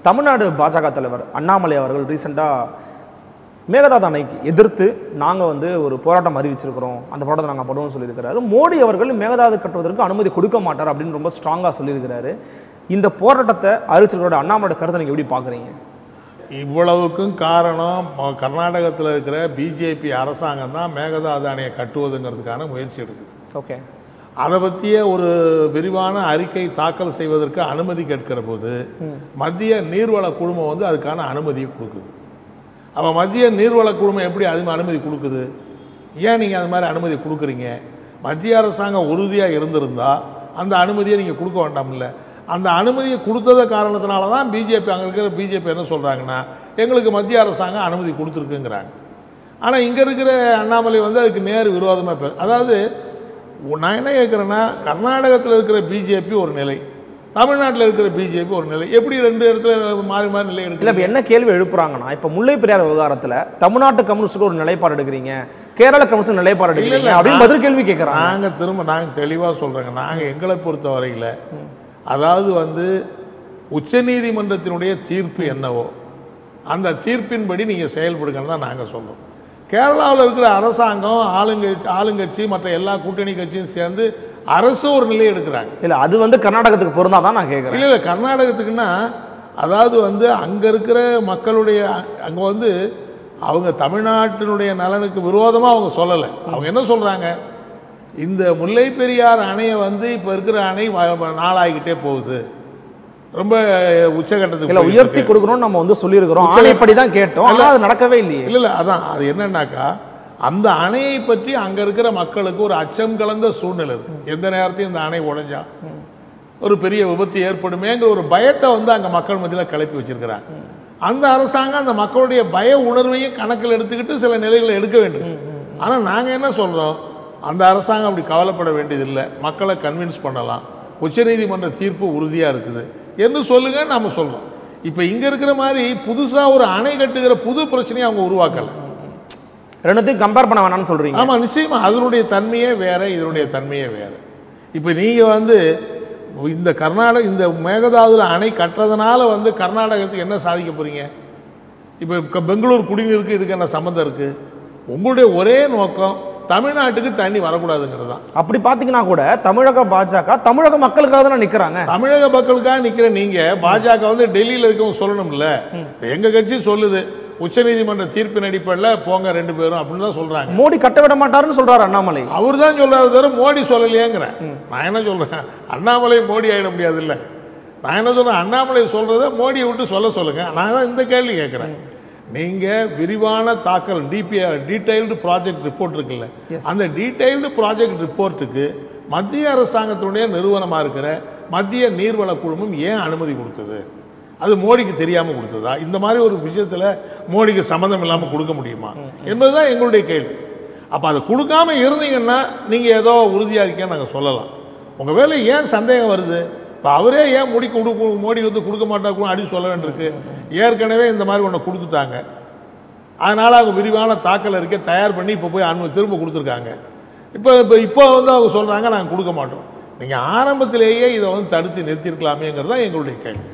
தமிழ்நாடு பாஜக தலைவர் அண்ணாமலை அவர்கள் ரீசெண்டாக மேகதாது அணைக்கு எதிர்த்து நாங்கள் வந்து ஒரு போராட்டம் அறிவிச்சிருக்கிறோம் அந்த போராட்டத்தை நாங்கள் பண்ணுவோம்னு சொல்லியிருக்கிறாரு மோடி அவர்கள் மேகதாது கட்டுவதற்கு அனுமதி கொடுக்க மாட்டார் அப்படின்னு ரொம்ப ஸ்ட்ராங்காக சொல்லியிருக்கிறாரு இந்த போராட்டத்தை அறிவிச்சிருக்கிற அண்ணாமலையோட கருத்தை நீங்கள் எப்படி பார்க்குறீங்க இவ்வளவுக்கும் காரணம் ம- கர்நாடகத்தில் இருக்கிற பிஜேபி அரசாங்கம் தான் மேகதாது அணையை கட்டுவதுங்கிறதுக்கான முயற்சி எடுக்குது ஓகே அதை பற்றிய ஒரு விரிவான அறிக்கை தாக்கல் செய்வதற்கு அனுமதி கேட்கிற போது மத்திய நீர்வள குழுமம் வந்து அதுக்கான அனுமதியை கொடுக்குது அப்போ மத்திய நீர்வள குழுமம் எப்படி அது அனுமதி கொடுக்குது ஏன் நீங்கள் அது மாதிரி அனுமதி கொடுக்குறீங்க மத்திய அரசாங்கம் உறுதியாக இருந்திருந்தா அந்த அனுமதியை நீங்கள் கொடுக்க வேண்டாம்ல அந்த அனுமதியை கொடுத்தத காரணத்தினால தான் பிஜேபி அங்கே இருக்கிற பிஜேபி என்ன சொல்கிறாங்கன்னா எங்களுக்கு மத்திய அரசாங்கம் அனுமதி கொடுத்துருக்குங்கிறாங்க ஆனால் இங்கே இருக்கிற அண்ணாமலை வந்து அதுக்கு நேர் விரோதமாக பே அதாவது உ- நான் என்ன கேட்குறேன்னா கர்நாடகத்தில் இருக்கிற பிஜேபி ஒரு நிலை தமிழ்நாட்டில் இருக்கிற பிஜேபி ஒரு நிலை எப்படி ரெண்டு இடத்துல மாறி மாறி நிலை இல்லை எடுக்கல இப்போ என்ன கேள்வி எழுப்புறாங்கன்னா இப்போ முல்லை பெரியார் விவகாரத்தில் தமிழ்நாட்டு கம்யூனிஸ்டுக்கு ஒரு நிலைப்பாடு எடுக்கிறீங்க கேரள கம்யூனிஸ்ட் நிலைப்பாடு இல்ல, எடுக்கிறீங்க இல்ல, அப்படின்னு நான்- பதில் கேள்வி கேட்குறாங்க நாங்கள் திரும்ப நாங்கள் தெளிவாக சொல்கிறேங்க நாங்கள் எங்களை பொறுத்த வரையில் அதாவது வந்து உச்சநீதிமன்றத்தினுடைய தீர்ப்பு என்னவோ அந்த தீர்ப்பின்படி நீங்கள் செயல்படுங்கன்னு தான் நாங்கள் சொல்றோம் கேரளாவில் இருக்கிற அரசாங்கம் ஆளுங்கட்சி ஆளுங்கட்சி மற்ற எல்லா கூட்டணி கட்சியும் சேர்ந்து அரசு ஒரு நிலை எடுக்கிறாங்க இல்லை அது வந்து கர்நாடகத்துக்கு பொருந்தாதான் நான் கேட்குறேன் இல்லை இல்லை கர்நாடகத்துக்குன்னா அதாவது வந்து அங்கே இருக்கிற மக்களுடைய அங்கே வந்து அவங்க தமிழ்நாட்டினுடைய நலனுக்கு விரோதமாக அவங்க சொல்லலை அவங்க என்ன சொல்கிறாங்க இந்த முல்லை பெரியார் அணையை வந்து இப்போ இருக்கிற அணை வ- வ- நாளாகிக்கிட்டே போகுது ரொம்ப உச்சகட்டத்துக்கு இல்லை போயிட்டு உயர்த்தி இருக்கு. கொடுக்கணும்னு நம்ம வந்து சொல்லியிருக்கிறோம் உச்ச- ஆணைப்படி தான் கேட்டோம் ஆனால் அது நடக்கவே இல்லையே இல்லை இல்லை அதான் அது என்னன்னாக்கா அந்த அணையை பற்றி அங்கே இருக்கிற மக்களுக்கு ஒரு அச்சம் கலந்த சூழ்நிலை இருக்கு எந்த நேரத்தையும் இந்த அணை உடைஞ்சா ஒரு பெரிய விபத்து ஏற்படுமேங்கிற ஒரு பயத்தை வந்து அங்கே மக்கள் மத்தியில் கிளப்பி வச்சிருக்கிறாங்க அந்த அரசாங்கம் அந்த மக்களுடைய பய உணர்வையும் கணக்கில் எடுத்துக்கிட்டு சில நிலைகளை எடுக்க வேண்டும் ஆனால் நாங்கள் என்ன சொல்கிறோம் அந்த அரசாங்கம் அப்படி கவலைப்பட வேண்டியதில்லை மக்களை கன்வின்ஸ் பண்ணலாம் உச்சநீதிமன்ற தீர்ப்பு உறுதியாக இருக்குது என்று சொல்லுங்க நம்ம சொல்கிறோம் இப்போ இங்கே இருக்கிற மாதிரி புதுசாக ஒரு அணை கட்டுகிற புது பிரச்சனையை அவங்க உருவாக்கலை ரெண்டுத்தையும் கம்பேர் பண்ண வேணாம்னு சொல்றீங்க ஆமாம் நிச்சயமா அதனுடைய தன்மையே வேற இதனுடைய தன்மையே வேற இப்போ நீங்கள் வந்து இந்த கர்நாடக இந்த மேகதாதுல அணை கட்டுறதுனால வந்து கர்நாடகத்துக்கு என்ன சாதிக்க போறீங்க இப்போ பெங்களூர் குடிநீருக்கு இதுக்கு என்ன சம்மந்தம் இருக்கு உங்களுடைய ஒரே நோக்கம் தமிழ்நாட்டுக்கு தண்ணி வரக்கூடாதுங்கிறது தான் அப்படி பார்த்தீங்கன்னா கூட தமிழக பாஜக தமிழக மக்களுக்காக தானே நிற்கிறாங்க தமிழக மக்களுக்காக நிற்கிற நீங்க பாஜக வந்து டெல்லியில் இருக்கவங்க சொல்லணும்ல இப்போ எங்க கட்சி சொல்லுது உச்சநீதிமன்ற தீர்ப்பின் அடிப்படையில் போங்க ரெண்டு பேரும் அப்படின்னு தான் சொல்றாங்க மோடி கட்ட விட மாட்டாருன்னு சொல்றாரு அண்ணாமலை அவர் தான் சொல்றாரு தவிர மோடி சொல்லலையேங்கிறேன் நான் என்ன சொல்றேன் அண்ணாமலை மோடி ஆயிட முடியாது இல்லை நான் என்ன சொல்றேன் அண்ணாமலை சொல்றத மோடியை விட்டு சொல்ல சொல்லுங்க நான் தான் இந்த கேள்வி கேட்குறேன் நீங்க விரிவான தாக்கல் டிபிஆர் டீடைல்டு ப்ராஜெக்ட் ரிப்போர்ட் இருக்குல்ல அந்த டீடைல்டு ப்ராஜெக்ட் ரிப்போர்ட்டுக்கு மத்திய அரசாங்கத்தினுடைய நிறுவனமா இருக்கிற மத்திய நீர்வள குழுமம் ஏன் அனுமதி கொடுத்தது அது மோடிக்கு தெரியாம கொடுத்ததா இந்த மாதிரி ஒரு விஷயத்துல மோடிக்கு சம்மந்தம் இல்லாம கொடுக்க முடியுமா என்பதுதான் எங்களுடைய கேள்வி அப்போ அதை கொடுக்காம இருந்தீங்கன்னா நீங்கள் ஏதோ உறுதியாக இருக்கேன்னு நாங்கள் சொல்லலாம் உங்கள் வேலை ஏன் சந்தேகம் வருது இப்போ அவரே ஏன் முடி கொடு மோடி வந்து கொடுக்க மாட்டாருக்கும் அடி சொல்ல வேண்டியிருக்கு ஏற்கனவே இந்த மாதிரி ஒன்று கொடுத்துட்டாங்க அதனால் அவங்க விரிவான தாக்கல் அறிக்கை தயார் பண்ணி இப்போ போய் அனுமதி திரும்ப கொடுத்துருக்காங்க இப்போ இப்போ இப்போ வந்து அவங்க சொல்கிறாங்க நாங்கள் கொடுக்க மாட்டோம் நீங்கள் ஆரம்பத்திலேயே இதை வந்து தடுத்து நிறுத்தியிருக்கலாமேங்கிறது தான் எங்களுடைய கேள்வி